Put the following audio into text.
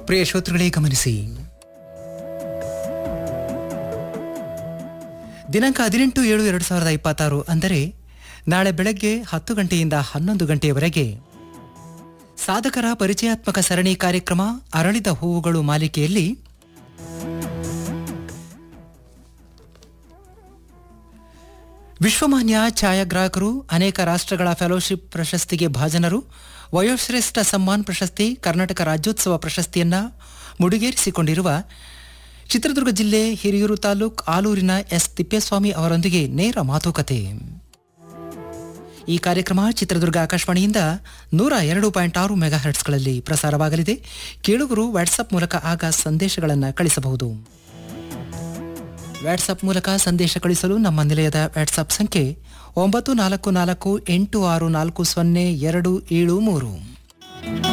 ಪ್ರಿಯ ಶ್ರೋತೃಗಳೇ ಗಮನಿಸಿ ದಿನಾಂಕ ಹದಿನೆಂಟು ಏಳು ಎರಡು ಸಾವಿರದ ಇಪ್ಪತ್ತಾರು ಅಂದರೆ ನಾಳೆ ಬೆಳಗ್ಗೆ ಹತ್ತು ಗಂಟೆಯಿಂದ ಹನ್ನೊಂದು ಗಂಟೆಯವರೆಗೆ ಸಾಧಕರ ಪರಿಚಯಾತ್ಮಕ ಸರಣಿ ಕಾರ್ಯಕ್ರಮ ಅರಳಿದ ಹೂವುಗಳು ಮಾಲಿಕೆಯಲ್ಲಿ ವಿಶ್ವಮಾನ್ಯ ಛಾಯಾಗ್ರಾಹಕರು ಅನೇಕ ರಾಷ್ಟ್ರಗಳ ಫೆಲೋಶಿಪ್ ಪ್ರಶಸ್ತಿಗೆ ಭಾಜನರು ವಯೋಶ್ರೇಷ್ಠ ಸಮ್ಮಾನ್ ಪ್ರಶಸ್ತಿ ಕರ್ನಾಟಕ ರಾಜ್ಯೋತ್ಸವ ಪ್ರಶಸ್ತಿಯನ್ನ ಮುಡಿಗೇರಿಸಿಕೊಂಡಿರುವ ಚಿತ್ರದುರ್ಗ ಜಿಲ್ಲೆ ಹಿರಿಯೂರು ತಾಲೂಕ್ ಆಲೂರಿನ ಎಸ್ ತಿಪ್ಪೇಸ್ವಾಮಿ ಅವರೊಂದಿಗೆ ನೇರ ಮಾತುಕತೆ ಈ ಕಾರ್ಯಕ್ರಮ ಚಿತ್ರದುರ್ಗ ಆಕಾಶವಾಣಿಯಿಂದ ನೂರ ಎರಡು ಪಾಯಿಂಟ್ ಆರು ಮೆಗಾ ಹರ್ಟ್ಸ್ಗಳಲ್ಲಿ ಪ್ರಸಾರವಾಗಲಿದೆ ಕೇಳುಗರು ವಾಟ್ಸಪ್ ಮೂಲಕ ಆಗ ಸಂದೇಶಗಳನ್ನು ಕಳಿಸಬಹುದು ವಾಟ್ಸಪ್ ಮೂಲಕ ಸಂದೇಶ ಕಳಿಸಲು ನಮ್ಮ ನಿಲಯದ ವಾಟ್ಸಪ್ ಸಂಖ್ಯೆ ಒಂಬತ್ತು ನಾಲ್ಕು ನಾಲ್ಕು ಎಂಟು ಆರು ನಾಲ್ಕು ಸೊನ್ನೆ ಎರಡು ಏಳು ಮೂರು